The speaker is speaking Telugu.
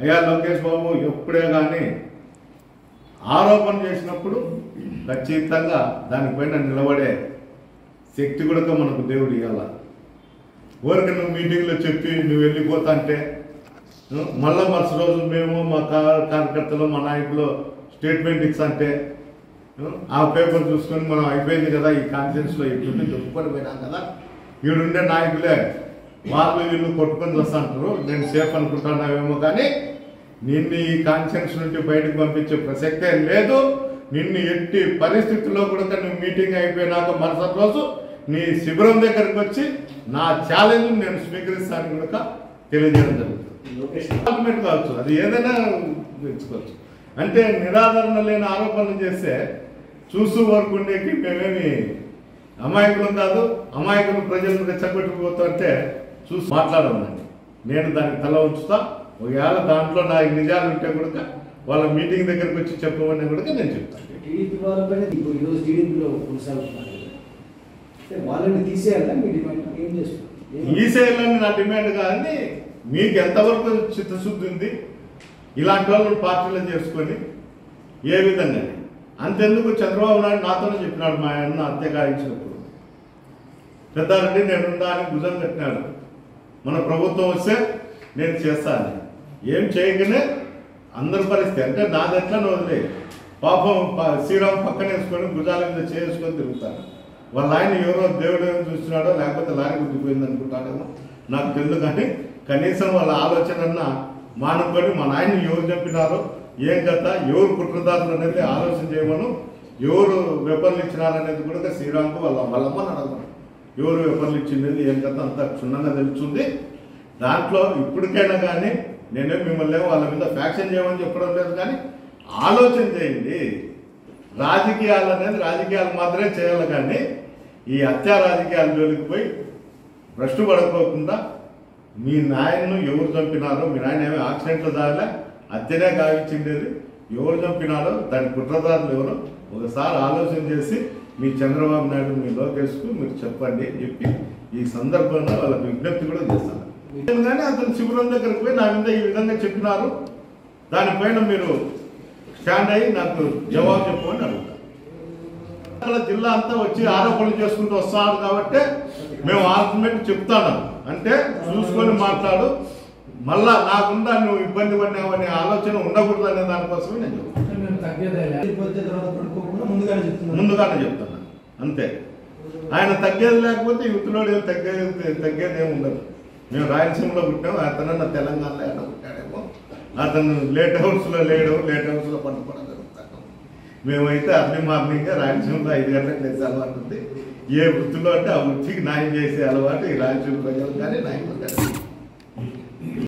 అయ్యా లోకేష్ బాబు ఎప్పుడే కానీ ఆరోపణ చేసినప్పుడు ఖచ్చితంగా దానిపైన నిలబడే శక్తి కూడా మనకు దేవుడు ఇవ్వాల ఊరికి నువ్వు మీటింగ్లో చెప్పి నువ్వు వెళ్ళిపోతా అంటే ఉం, మళ్ళా మరుసటి రోజు మేము మా కా- కార్యకర్తలు మా నాయకులు స్టేట్మెంట్ ఇచ్చంటే ఉం, ఆ పేపర్ చూసుకొని మనం అయిపోయింది కదా ఈ కాన్ఫరెన్స్లో ఇట్లుండి చెప్పుకొని పోయినాం కదా ఈడుండే నాయకులే వాళ్ళు వీళ్ళు కొట్టుకొని వస్తుంటారు నేను సేఫ్ అనుకుంటున్నావేమో కానీ నిన్ను ఈ కాన్ఫరెన్స్ నుండి బయటకు పంపించే ప్రసక్తే లేదు నిన్ను ఎట్టి పరిస్థితుల్లో కూడా నువ్వు మీటింగ్ అయిపోయినాక మరుసటి రోజు నీ శిబిరం దగ్గరికి వచ్చి నా ఛాలెంజ్ నేను స్వీకరిస్తాను కనుక తెలియజేయడం జరుగుతుంది డాక్యుమెంట్ కావచ్చు అది ఏదైనా తెచ్చుకోవచ్చు అంటే నిరాదరణ లేని ఆరోపణలు చేస్తే చూస్తూ వరకు ఉండేకి మేమేమి అమాయకులం కాదు అమాయకులు ప్రజలను రెచ్చగొట్టుకుపోతుంటే చూసి మాట్లాడమనండి నేను దానికి తల ఉంచుతా ఒకవేళ దాంట్లో నా నిజాలు ఉంటే కూడా వాళ్ళ మీటింగ్ దగ్గరికి వచ్చి చెప్పమని కూడా నేను చెప్తాను టీడీపీ వాళ్ళపైన ఇప్పుడు ఈరోజు టీడీపీలో కొనసాగుతున్నారు కదా. అంటే వాళ్ళని తీసేయాలా మీ డిమాండ్ ఏం చేస్తారు ఏం- ఈసేయాలని నా డిమాండ్ కానీ మీకు ఎంతవరకు చిత్తశుద్ధి ఉంది ఇలాంటి వాళ్ళని పార్టీలో చేసుకొని ఏ విధంగా అంతెందుకు చంద్రబాబు నాయుడు నాతోనే చెప్పినాడు మా అన్న అంతే గాయించినప్పుడు పెద్దారెడ్డి నేనుందా అని భుజం కట్టినాడు మన ప్రభుత్వం వస్తే నేను చేస్తాను ఏం చేయకనే అందరి పరిస్థితి అంటే నాది ఎట్లా వదిలే పాపం ప- శ్రీరామ్ పక్కన వేసుకొని భుజాల మీద చేసుకొని తిరుగుతాను వాళ్ళ ఆయన ఎవరో దేవుడు ఏమో చూస్తున్నాడో లేకపోతే లారీ గుద్దిపోయింది అనుకుంటాడేమో నాకు తెలియదు కానీ కనీసం వాళ్ళ ఆలోచన మానుకొని మా నాయన ఎవరు చెప్పినారో ఏం కథ ఎవరు కుట్రదారులు అనేది ఆలోచన చేయమను ఎవరు వెపన్లు ఇచ్చినారనేది కూడా శ్రీరామ్కు వాళ్ళ వాళ్ళమ్మని అడగమను ఎవరు వెపన్లు ఇచ్చింది ఏం కథ అంతా క్షుణ్ణంగా తెలుస్తుంది దాంట్లో ఇప్పటికైనా కానీ నేనే మిమ్మల్ని ఏమో వాళ్ళ మీద ఫ్యాక్షన్ చేయమని చెప్పడం లేదు కానీ ఆలోచన చేయండి రాజకీయాలు అనేది రాజకీయాలు మాత్రమే చేయాలి కానీ ఈ హత్యా రాజకీయాల జోలికి పోయి భ్రష్టు పడుకోకుండా మీ నాయనను ఎవరు చంపినారో మీ నాయన ఏమి యాక్సిడెంట్లో దారిలే హత్యనే గావించిండేది ఎవరు చంపినారో దాని కుట్రదారులు ఎవరో ఒకసారి ఆలోచన చేసి మీ చంద్రబాబు నాయుడు మీ లోకేష్కు మీరు చెప్పండి అని చెప్పి ఈ సందర్భంగా వాళ్ళకి విజ్ఞప్తి కూడా చేస్తాను కానీ అతను శిబిరం దగ్గరికి పోయి నా మీద ఈ విధంగా చెప్పినారు దానిపైన మీరు స్టాండ్ అయ్యి నాకు జవాబు చెప్పమని అడుగుతాను అక్కడ జిల్లా అంతా వచ్చి ఆరోపణలు చేసుకుంటూ వస్తాడు కాబట్టి మేము ఆర్గ్యుమెంట్ చెప్తాను అంటే చూసుకొని మాట్లాడు మళ్ళా నాకుండా నువ్వు ఇబ్బంది పడినావనే ఆలోచన ఉండకూడదు అనే దానికోసమే నేను చెప్తాను మేము తగ్గేదేలే పోతే తర్వాత పడుకోకుండా ముందుగానే చెప్తున్నారు ముందుగానే చెప్తాను అంతే ఆయన తగ్గేది లేకపోతే యువతలో ఏం తగ్గేది తగ్గేది ఏమి ఉండదు మేము రాయలసీమలో పుట్టాము అతనన్న తెలంగాణలో ఎక్కడ పుట్టాడేమో అతను లేట్ హౌస్లో లేడు లేట్ హౌస్లో పండుకోవడం జరుగుతాను మేమైతే అర్లీ మార్నింగ్ రాయలసీమలో ఐదు గంటలకు లేచే అలవాటు ఉంది ఏ వృత్తిలో అంటే ఆ వృత్తికి న్యాయం చేసే అలవాటు ఈ రాయలసీమ ప్రజలకు కానీ నాయకులు కానీ